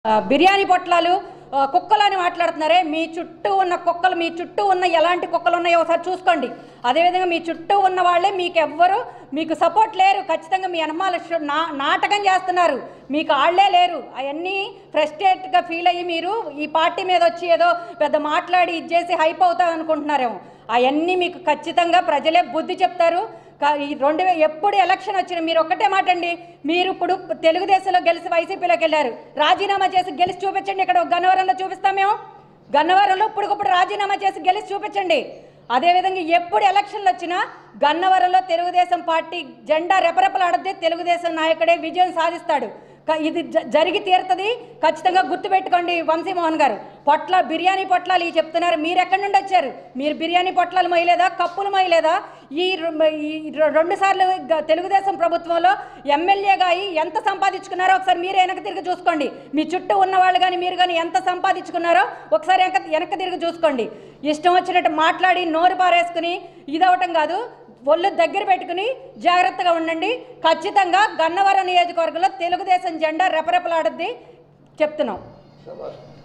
ఆ, బిర్యానీ పొట్లాలు ఆ, కుక్కలని మాట్లాడుతున్నారే మీ చుట్టూ ఉన్న కుక్కలు మీ చుట్టూ ఉన్న ఎలాంటి కుక్కలు ఉన్నాయో ఒకసారి చూసుకోండి అదేవిధంగా మీ చుట్టూ ఉన్న వాళ్ళే మీకు ఎవ్వరు మీకు సపోర్ట్ లేరు ఖచ్చితంగా మీ అనుమాల నా నాటకం చేస్తున్నారు మీకు ఆళ్లే లేరు అవన్నీ ఫ్రస్ట్రేట్గా ఫీల్ అయ్యి మీరు ఈ పార్టీ మీద వచ్చి ఏదో పెద్ద మాట్లాడి ఇది చేసి హైప్ అవుతాం అనుకుంటున్నారేమో అవన్నీ మీకు ఖచ్చితంగా ప్రజలే బుద్ధి చెప్తారు కా- ఈ రెండు వే- ఎప్పుడు ఎలక్షన్ వచ్చిన మీరు ఒక్కటే మాట అండి మీరు ఇప్పుడు తెలుగుదేశంలో గెలిచి వైసీపీలోకి వెళ్ళారు రాజీనామా చేసి గెలిచి చూపించండి ఇక్కడ ఒక గన్నవరంలో చూపిస్తాం మేము గన్నవరంలో ఇప్పుడుకప్పుడు రాజీనామా చేసి గెలిచి చూపించండి అదేవిధంగా ఎప్పుడు ఎలక్షన్లు వచ్చినా గన్నవరంలో తెలుగుదేశం పార్టీ జెండా రెపరెపలాడద్దే తెలుగుదేశం నాయకుడే విజయం సాధిస్తాడు క- ఇది జ- జరిగి తీరుతుంది ఖచ్చితంగా గుర్తుపెట్టుకోండి వంశీమోహన్ గారు పొట్ల బిర్యానీ పొట్లాలు ఇవి చెప్తున్నారు మీరు ఎక్కడి నుండి వచ్చారు మీరు బిర్యానీ పొట్లాలు మొయ్యలేదా కప్పులు మొయ్యలేదా ఈ రె- ఈ రె- రెండు సార్లు గ- తెలుగుదేశం ప్రభుత్వంలో ఎమ్మెల్యేగా అయి ఎంత సంపాదించుకున్నారో ఒకసారి మీరు వెనక తిరిగి చూసుకోండి మీ చుట్టూ ఉన్న వాళ్ళు కానీ మీరు కానీ ఎంత సంపాదించుకున్నారో ఒకసారి వెనక వెనక తిరిగి చూసుకోండి ఇష్టం వచ్చినట్టు మాట్లాడి నోరు పారేసుకుని ఇదవటం కాదు ఒళ్ళు దగ్గర పెట్టుకుని జాగ్రత్తగా ఉండండి ఖచ్చితంగా గన్నవరం నియోజకవర్గంలో తెలుగుదేశం జెండా రెపరెపలాడుద్ది చెప్తున్నాం శభాష్